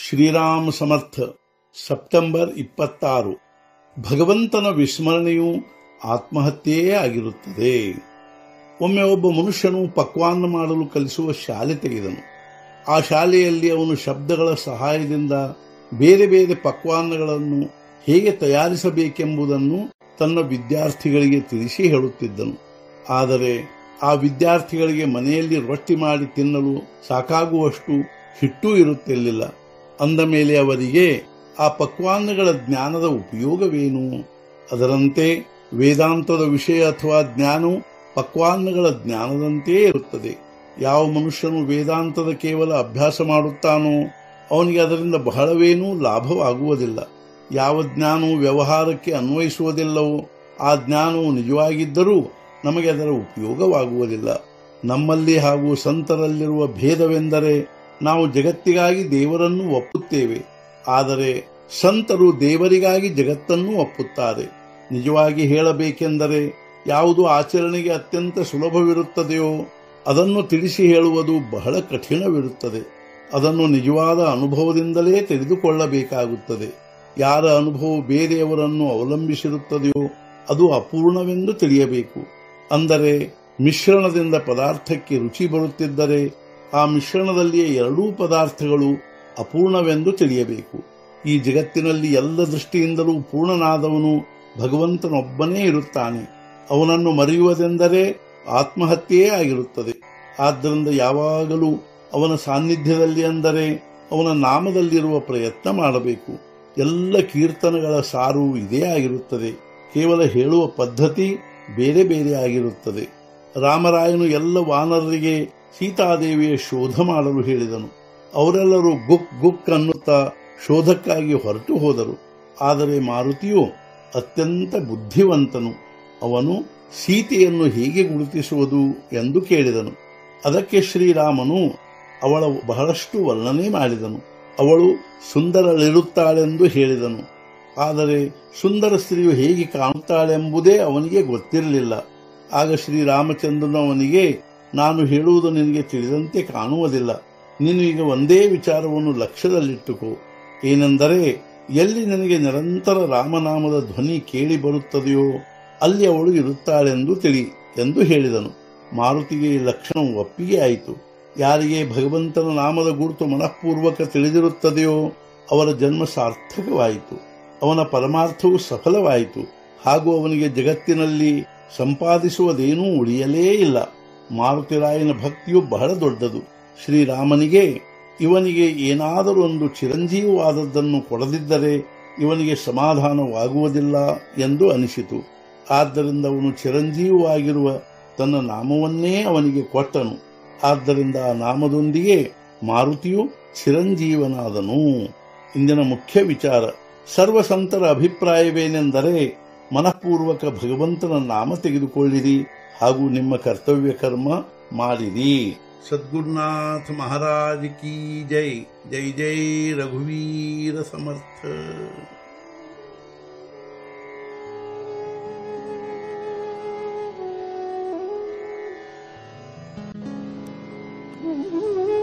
ಶ್ರೀರಾಮ ಸಮರ್ಥ September ಇಪ್ಪತ್ತಾರು ಭಗವಂತನ ವಿಸ್ಮರಣೆಯು ಆತ್ಮಹತ್ಯೆಯೇ ಆಗಿರುತ್ತದೆ ಒಮ್ಮೆ ಒಬ್ಬ ಮನುಷ್ಯನು ಪಕ್ವಾನ್ನ ಮಾಡಲು ಕಲಿಸುವ ಶಾಲೆ ತೆಗೆದನು ಆ ಶಾಲೆಯಲ್ಲಿ ಅವನು ಶಬ್ದಗಳ ಸಹಾಯದಿಂದ ಬೇರೆ ಬೇರೆ ಪಕ್ವಾನ್ನಗಳನ್ನು ಹೇಗೆ ತಯಾರಿಸಬೇಕೆಂಬುದನ್ನು ತನ್ನ ವಿದ್ಯಾರ್ಥಿಗಳಿಗೆ ತಿಳಿಸಿ ಹೇಳುತ್ತಿದ್ದನು ಆದರೆ ಆ ವಿದ್ಯಾರ್ಥಿಗಳಿಗೆ ಮನೆಯಲ್ಲಿ ರೊಟ್ಟಿ ಮಾಡಿ ತಿನ್ನಲು ಸಾಕಾಗುವಷ್ಟು ಹಿಟ್ಟೂ ಇರುತ್ತಿರಲಿಲ್ಲ ಅಂದ ಮೇಲೆ ಅವರಿಗೆ ಆ ಪಕ್ವಾನ್ನಗಳ ಜ್ಞಾನದ ಉಪಯೋಗವೇನು ಅದರಂತೆ ವೇದಾಂತದ ವಿಷಯ ಅಥವಾ ಜ್ಞಾನವು ಪಕ್ವಾನ್ನಗಳ ಜ್ಞಾನದಂತೆಯೇ ಇರುತ್ತದೆ ಯಾವ ಮನುಷ್ಯನು ವೇದಾಂತದ ಕೇವಲ ಅಭ್ಯಾಸ ಮಾಡುತ್ತಾನೋ ಅವನಿಗೆ ಅದರಿಂದ ಬಹಳವೇನೂ ಲಾಭವಾಗುವುದಿಲ್ಲ ಯಾವ ಜ್ಞಾನವು ವ್ಯವಹಾರಕ್ಕೆ ಅನ್ವಯಿಸುವುದಿಲ್ಲವೋ ಆ ಜ್ಞಾನವು ನಿಜವಾಗಿದ್ದರೂ ನಮಗೆ ಅದರ ಉಪಯೋಗವಾಗುವುದಿಲ್ಲ ನಮ್ಮಲ್ಲಿ ಹಾಗೂ ಸಂತರಲ್ಲಿರುವ ಭೇದವೆಂದರೆ ನಾವು ಜಗತ್ತಿಗಾಗಿ ದೇವರನ್ನು ಒಪ್ಪುತ್ತೇವೆ ಆದರೆ ಸಂತರು ದೇವರಿಗಾಗಿ ಜಗತ್ತನ್ನು ಒಪ್ಪುತ್ತಾರೆ ನಿಜವಾಗಿ ಹೇಳಬೇಕೆಂದರೆ ಯಾವುದು ಆಚರಣೆಗೆ ಅತ್ಯಂತ ಸುಲಭವಿರುತ್ತದೆಯೋ ಅದನ್ನು ತಿಳಿಸಿ ಹೇಳುವುದು ಬಹಳ ಕಠಿಣವಿರುತ್ತದೆ ಅದನ್ನು ನಿಜವಾದ ಅನುಭವದಿಂದಲೇ ತಿಳಿದುಕೊಳ್ಳಬೇಕಾಗುತ್ತದೆ ಯಾರ ಅನುಭವ ಬೇರೆಯವರನ್ನು ಅವಲಂಬಿಸಿರುತ್ತದೆಯೋ ಅದು ಅಪೂರ್ಣವೆಂದು ತಿಳಿಯಬೇಕು ಅಂದರೆ ಮಿಶ್ರಣದಿಂದ ಪದಾರ್ಥಕ್ಕೆ ರುಚಿ ಬರುತ್ತಿದ್ದರೆ ಆ ಮಿಶ್ರಣದಲ್ಲಿಯೇ ಎರಡೂ ಪದಾರ್ಥಗಳು ಅಪೂರ್ಣವೆಂದು ತಿಳಿಯಬೇಕು ಈ ಜಗತ್ತಿನಲ್ಲಿ ಎಲ್ಲ ದೃಷ್ಟಿಯಿಂದಲೂ ಪೂರ್ಣನಾದವನು ಭಗವಂತನೊಬ್ಬನೇ ಇರುತ್ತಾನೆ ಅವನನ್ನು ಮರೆಯುವುದೆಂದರೆ ಆತ್ಮಹತ್ಯೆಯೇ ಆಗಿರುತ್ತದೆ ಆದ್ದರಿಂದ ಯಾವಾಗಲೂ ಅವನ ಸಾನ್ನಿಧ್ಯದಲ್ಲಿ ಅಂದರೆ ಅವನ ನಾಮದಲ್ಲಿರುವ ಪ್ರಯತ್ನ ಮಾಡಬೇಕು ಎಲ್ಲ ಕೀರ್ತನಗಳ ಸಾರು ಇದೇ ಆಗಿರುತ್ತದೆ ಕೇವಲ ಹೇಳುವ ಪದ್ಧತಿ ಬೇರೆ ಬೇರೆ ಆಗಿರುತ್ತದೆ ರಾಮರಾಯನು ಎಲ್ಲ ವಾನರರಿಗೆ ಸೀತಾದೇವಿಯ ಶೋಧ ಮಾಡಲು ಹೇಳಿದನು ಅವರೆಲ್ಲರೂ ಗುಕ್ ಗುಕ್ ಅನ್ನುತ್ತಾ ಶೋಧಕ್ಕಾಗಿ ಹೊರಟು ಹೋದರು ಆದರೆ ಮಾರುತಿಯು ಅತ್ಯಂತ ಬುದ್ಧಿವಂತನು ಅವನು ಸೀತೆಯನ್ನು ಹೇಗೆ ಗುರುತಿಸುವುದು ಎಂದು ಕೇಳಿದನು ಅದಕ್ಕೆ ಶ್ರೀರಾಮನು ಅವಳ ಬಹಳಷ್ಟು ವರ್ಣನೆ ಮಾಡಿದನು ಅವಳು ಸುಂದರಳಿರುತ್ತಾಳೆಂದು ಹೇಳಿದನು ಆದರೆ ಸುಂದರ ಸ್ತ್ರೀಯು ಹೇಗೆ ಕಾಣುತ್ತಾಳೆಂಬುದೇ ಅವನಿಗೆ ಗೊತ್ತಿರಲಿಲ್ಲ ಆಗ ಶ್ರೀರಾಮಚಂದ್ರನು ಅವನಿಗೆ ನಾನು ಹೇಳುವುದು ನಿನಗೆ ತಿಳಿದಂತೆ ಕಾಣುವುದಿಲ್ಲ ನೀನು ಈಗ ಒಂದೇ ವಿಚಾರವನ್ನು ಲಕ್ಷ್ಯದಲ್ಲಿಟ್ಟುಕೋ ಏನೆಂದರೆ ಎಲ್ಲಿ ನಿನಗೆ ನಿರಂತರ ರಾಮನಾಮದ ಧ್ವನಿ ಕೇಳಿ ಬರುತ್ತದೆಯೋ ಅಲ್ಲಿ ಅವಳು ಇರುತ್ತಾಳೆಂದು ತಿಳಿ ಎಂದು ಹೇಳಿದನು ಮಾರುತಿಗೆ ಈ ಲಕ್ಷಣ ಒಪ್ಪಿಗೆ ಆಯಿತು ಯಾರಿಗೆ ಭಗವಂತನ ನಾಮದ ಗುರುತು ಮನಃಪೂರ್ವಕ ತಿಳಿದಿರುತ್ತದೆಯೋ ಅವರ ಜನ್ಮ ಸಾರ್ಥಕವಾಯಿತು ಅವನ ಪರಮಾರ್ಥವು ಸಫಲವಾಯಿತು ಹಾಗೂ ಅವನಿಗೆ ಜಗತ್ತಿನಲ್ಲಿ ಸಂಪಾದಿಸುವುದೇನೂ ಉಳಿಯಲೇ ಇಲ್ಲ ಮಾರುತಿರಾಯನ ಭಕ್ತಿಯು ಬಹಳ ದೊಡ್ಡದು ಶ್ರೀರಾಮನಿಗೆ ಇವನಿಗೆ ಏನಾದರೂ ಒಂದು ಚಿರಂಜೀವವಾದದ್ದನ್ನು ಕೊಡದಿದ್ದರೆ ಇವನಿಗೆ ಸಮಾಧಾನವಾಗುವುದಿಲ್ಲ ಎಂದು ಅನಿಸಿತು ಆದ್ದರಿಂದ ಅವನು ಚಿರಂಜೀವವಾಗಿರುವ ತನ್ನ ನಾಮವನ್ನೇ ಅವನಿಗೆ ಕೊಟ್ಟನು ಆದ್ದರಿಂದ ಆ ನಾಮದೊಂದಿಗೆ ಮಾರುತಿಯು ಚಿರಂಜೀವನಾದನು ಇಂದಿನ ಮುಖ್ಯ ವಿಚಾರ ಸರ್ವಸಂತರ ಅಭಿಪ್ರಾಯವೇನೆಂದರೆ ಮನಃಪೂರ್ವಕ ಭಗವಂತನ ನಾಮ ತೆಗೆದುಕೊಳ್ಳಿರಿ ಹಾಗೂ ನಿಮ್ಮ ಕರ್ತವ್ಯ ಕರ್ಮ ಮಾಡಿರಿ ಸದ್ಗುರುನಾಥ ಮಹಾರಾಜ್ ಕಿ ಜೈ ಜೈ ಜೈ ರಘುವೀರ ಸಮರ್ಥ Mm-hmm.